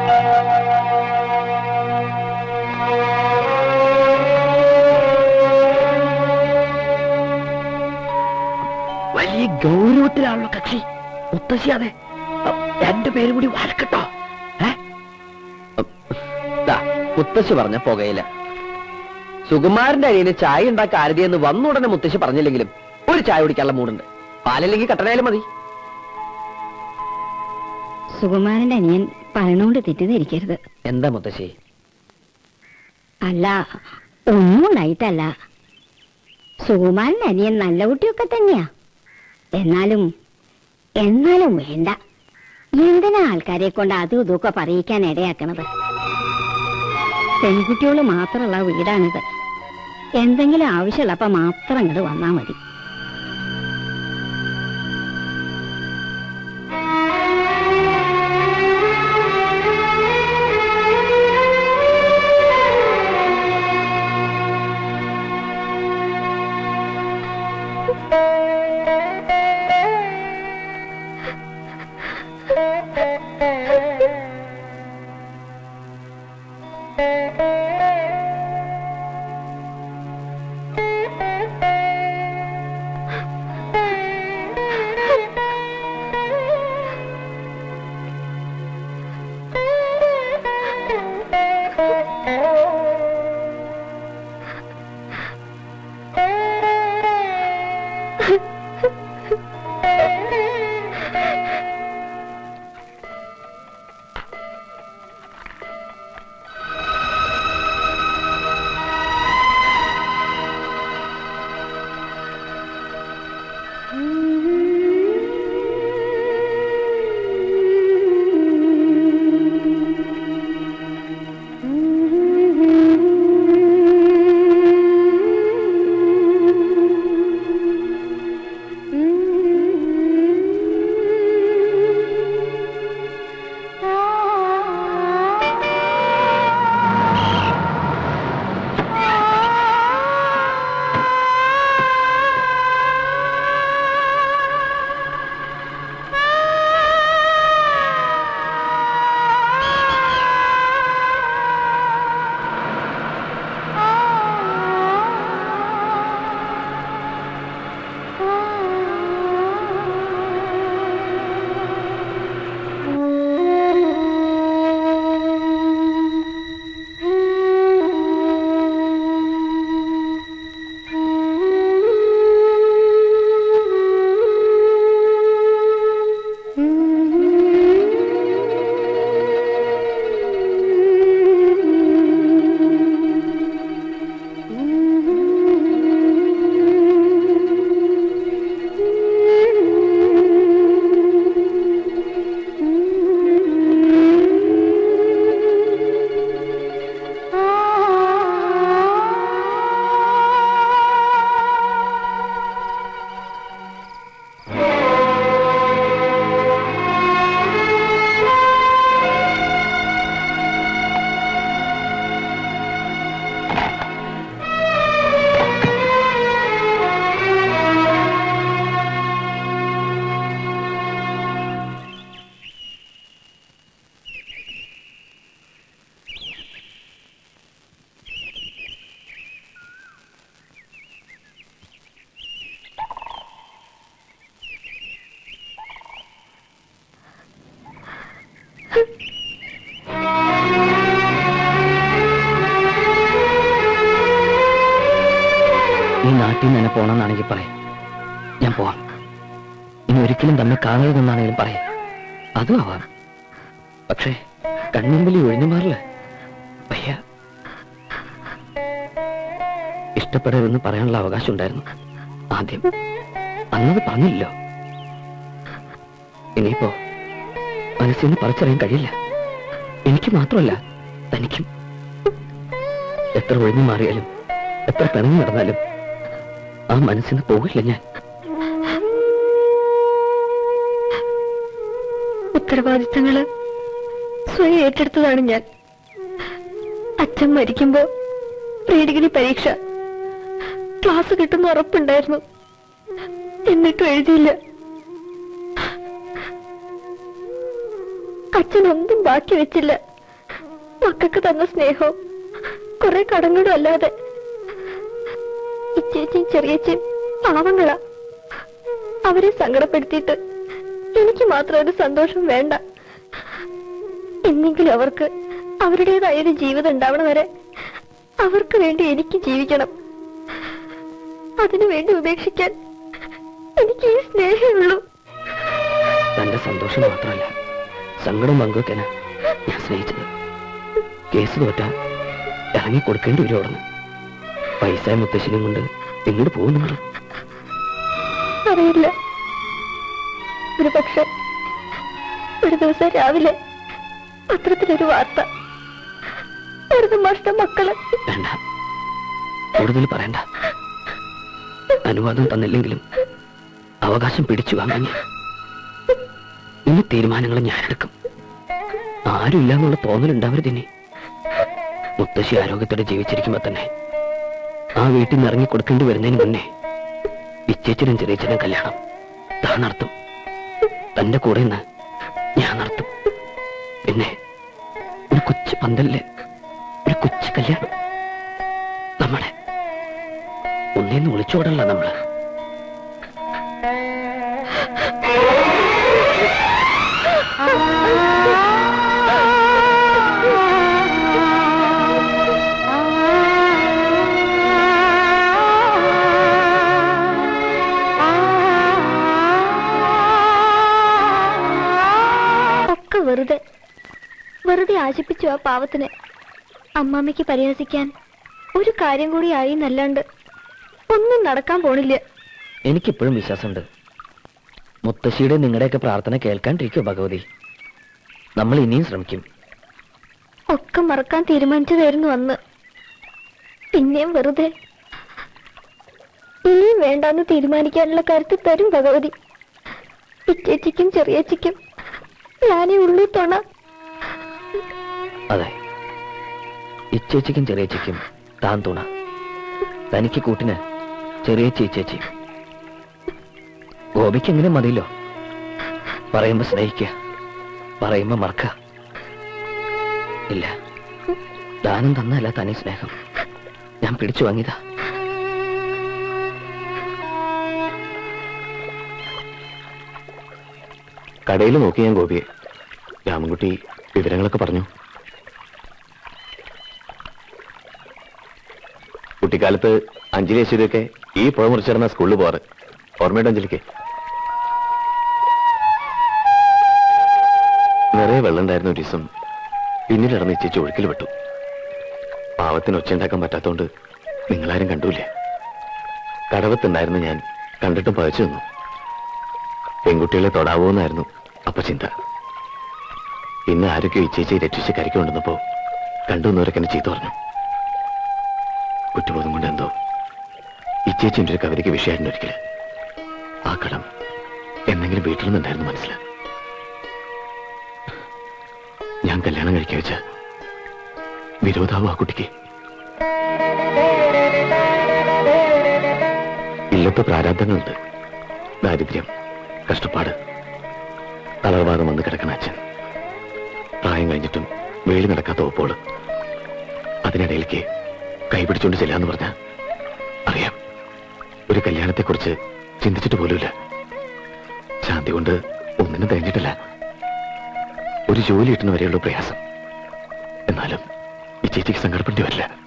വലിയ ഗൗരവത്തിലാണല്ലോ കക്ഷി മുത്തശ്ശിയാതെ എന്റെ പേര് കൂടി വരക്കട്ടോ മുത്തശ്ശി പറഞ്ഞ പുകയില്ല സുകുമാരന്റെ അനിയന് ചായ ഉണ്ടാക്കാൻ ആരതിയെന്ന് വന്നുടനെ മുത്തശ്ശി പറഞ്ഞില്ലെങ്കിലും ഒരു ചായ കുടിക്കാനുള്ള മൂടുണ്ട് പാലില്ലെങ്കിൽ കട്ടനായാലും മതി സുകുമാരന്റെ അനിയൻ പറയണോണ്ട് തെറ്റിദ്ധരിക്കരുത് എന്താ മുത്തശ്ശി അല്ല ഒന്നും ഉണ്ടായിട്ടല്ല സുകുമാരന്റെ അനിയൻ നല്ല കുട്ടിയൊക്കെ തന്നെയാ എന്നാലും എന്നാലും വേണ്ട എന്തിനാ ആൾക്കാരെ കൊണ്ട് അതും ഇതൊക്കെ പറയിക്കാൻ ഇടയാക്കണത് പെൺകുട്ടികൾ മാത്രമുള്ള വീടാണിത് എന്തെങ്കിലും ആവശ്യമുള്ളപ്പോ മാത്രം ഇങ്ങോട്ട് വന്നാ മതി ഈ നാട്ടിൽ നിന്ന് തന്നെ പോണെന്നാണെങ്കിൽ പറയാം ഞാൻ പോവാം ഇനി ഒരിക്കലും തമ്മിൽ കാണരുതെന്നാണെങ്കിലും പറയാം അതും ആവാം പക്ഷേ കൺമുമ്പിൽ ഒഴിഞ്ഞു മാറില്ല വയ്യ ഇഷ്ടപ്പെടരുതെന്ന് പറയാനുള്ള അവകാശം ഉണ്ടായിരുന്നു ആദ്യം അന്നത് പറഞ്ഞില്ലല്ലോ ഇനിയിപ്പോ മനസ്സിൽ നിന്ന് പറിച്ചറിയാൻ കഴിയില്ല എനിക്ക് മാത്രമല്ല തനിക്കും എത്ര ഒഴിഞ്ഞു മാറിയാലും എത്ര പിണങ്ങി നടന്നാലും ആ മനസ്സിന് പോകില്ല ഞാൻ ഉത്തരവാദിത്തങ്ങള് സ്വയം ഏറ്റെടുത്തതാണ് ഞാൻ അച്ഛൻ മരിക്കുമ്പോ പ്രീ ഡിഗ്രി പരീക്ഷ ക്ലാസ് കിട്ടുന്ന ഉറപ്പുണ്ടായിരുന്നു എന്നിട്ടും എഴുതിയില്ല അച്ഛൻ ഒന്നും ബാക്കി വെച്ചില്ല മക്കൾക്ക് തന്ന സ്നേഹവും കുറെ കടങ്ങളും അല്ലാതെ ഇച്ചേച്ചിയും ചെറിയച്ചയും പാവങ്ങളാ അവരെ സങ്കടപ്പെടുത്തിയിട്ട് എനിക്ക് മാത്രം ഒരു സന്തോഷം വേണ്ട എന്നെങ്കിലും അവർക്ക് അവരുടേതായ ഒരു ജീവിതം ഉണ്ടാവണ വരെ അവർക്ക് വേണ്ടി എനിക്ക് ജീവിക്കണം അതിനു വേണ്ടി ഉപേക്ഷിക്കാൻ എനിക്ക് ഈ സ്നേഹമുള്ളൂ തന്റെ സന്തോഷം മാത്രമല്ല സങ്കടം പങ്കുവെക്കാനാ ഞാൻ സ്നേഹിച്ചത് കേസ് തോറ്റാ ഇറങ്ങി കൊടുക്കേണ്ടി വരും അവിടുന്ന് പൈസ മുത്തശ്ശിനും കൊണ്ട് എങ്ങോട്ട് പോകും നിങ്ങൾ അറിയില്ല ഒരു പക്ഷെ ഒരു ദിവസം രാവിലെ പത്രത്തിലൊരു വാർത്ത ഒരു മാഷ്ട മക്കള് വേണ്ട കൂടുതൽ പറയണ്ട അനുവാദം തന്നില്ലെങ്കിലും അവകാശം പിടിച്ചു വാങ്ങാൻ ഞാൻ ഇനി തീരുമാനങ്ങൾ ഞാൻ എടുക്കും ആരുമില്ല എന്നുള്ള തോന്നലുണ്ടാവരുതിനി മുത്തശ്ശി ആരോഗ്യത്തോടെ ജീവിച്ചിരിക്കുമ്പോ തന്നെ ആ വീട്ടിൽ നിന്ന് ഇറങ്ങി കൊടുക്കേണ്ടി വരുന്നതിന് മുന്നേ ഇച്ചേച്ചനും ചെറിയച്ചനും കല്യാണം താൻ നടത്തും തന്റെ കൂടെ നിന്ന് ഞാൻ നടത്തും പിന്നെ ഒരു കൊച്ചു പന്തലില് ഒരു കൊച്ചു കല്യാണം നമ്മളെ ഒന്നേന്ന് വിളിച്ചോടല്ല നമ്മള് ഒക്കെ വെറുതെ വെറുതെ ആശിപ്പിച്ചു ആ പാവത്തിന് അമ്മാമ്മയ്ക്ക് പരിഹസിക്കാൻ ഒരു കാര്യം കൂടി ആയി എന്നല്ലാണ്ട് ഒന്നും നടക്കാൻ പോണില്ല എനിക്കിപ്പോഴും വിശ്വാസമുണ്ട് മുത്തശ്ശിയുടെ നിങ്ങളുടെയൊക്കെ പ്രാർത്ഥന കേൾക്കാണ്ടിരിക്കോ ഭഗവതി നമ്മൾ ഇനിയും ശ്രമിക്കും ഒക്കെ മറക്കാൻ തീരുമാനിച്ചതായിരുന്നു അന്ന് പിന്നെയും വെറുതെ ഇനിയും വേണ്ടാന്ന് തീരുമാനിക്കാനുള്ള കരുത്ത് തരും ഭഗവതി ഇച്ചേച്ചിക്കും ചെറിയച്ചിക്കും ഞാനേ ഉള്ളൂ തൊണ അതെ ഇച്ചേച്ചിക്കും ചെറിയച്ചയ്ക്കും താൻ തുണ തനിക്ക് കൂട്ടിന് ചെറിയ ചേച്ചേച്ചി ഗോപിക്ക് എങ്ങനെ മതിയല്ലോ പറയുമ്പോ സ്നേഹിക്കുക പറയുമ്പോ മറക്ക ഇല്ല ദാനം തന്നല്ല തനി സ്നേഹം ഞാൻ പിടിച്ചു വാങ്ങിയതാ കടയിൽ നോക്കി ഞാൻ ഗോപിയെ രാമൻകുട്ടി വിവരങ്ങളൊക്കെ പറഞ്ഞു കുട്ടിക്കാലത്ത് അഞ്ജലി യശോദയൊക്കെ ഈ പുഴ മുറിച്ചിരുന്ന സ്കൂളിൽ പോവാറ് ഓർമ്മയുണ്ട് അഞ്ജലിക്ക് നിറയെ വെള്ളം ഉണ്ടായിരുന്ന ഒരു ദിവസം പിന്നീട് ഇടന്ന് ഇച്ചേച്ചി ഒഴുക്കിൽ വിട്ടു പാവത്തിന് ഒച്ച ഉണ്ടാക്കാൻ പറ്റാത്തോണ്ട് നിങ്ങളാരും കണ്ടൂലേ കടവത്തുണ്ടായിരുന്ന ഞാൻ കണ്ടിട്ടും പകച്ചു നിന്നു പെൺകുട്ടികളെ തൊടാവോന്നായിരുന്നു അപ്പൊ ചിന്ത പിന്നെ ആരൊക്കെ ഇച്ചേച്ചി രക്ഷിച്ച് കരയ്ക്ക് കൊണ്ടുവന്നപ്പോ കണ്ടുവന്നവരൊക്കെ എന്നെ ചീത്ത പറഞ്ഞു കുറ്റബോധം കൊണ്ട് എന്തോ ഇച്ചേച്ചിന്റെ ഒരു കവിതയ്ക്ക് വിഷയമായിരുന്നു ഒരിക്കല് ആ കടം എന്നെങ്കിലും വീട്ടിൽ നിന്നുണ്ടായിരുന്നു മനസ്സിൽ ഞാൻ കല്യാണം കഴിക്കാൻ വെച്ച വിരോധാവും ആ കുട്ടിക്ക് ഇല്ലത്തെ പ്രാരാബ്ദങ്ങളുണ്ട് ദാരിദ്ര്യം കഷ്ടപ്പാട് തളർവാദം വന്ന് കിടക്കണ അച്ഛൻ പ്രായം കഴിഞ്ഞിട്ടും വേലി നടക്കാത്ത ഒപ്പോള് അതിനിടയിലേക്ക് കൈപിടിച്ചുകൊണ്ട് ചെല്ലാന്ന് പറഞ്ഞ അറിയാം ഒരു കല്യാണത്തെക്കുറിച്ച് ചിന്തിച്ചിട്ട് പോലുമില്ല ശാന്തി കൊണ്ട് ഒന്നിനും തേഞ്ഞിട്ടില്ല ഒരു ജോലി കിട്ടുന്ന വരെയുള്ള പ്രയാസം എന്നാലും ഈ ചേച്ചിക്ക് സങ്കടപ്പെടേണ്ടി വരില്ല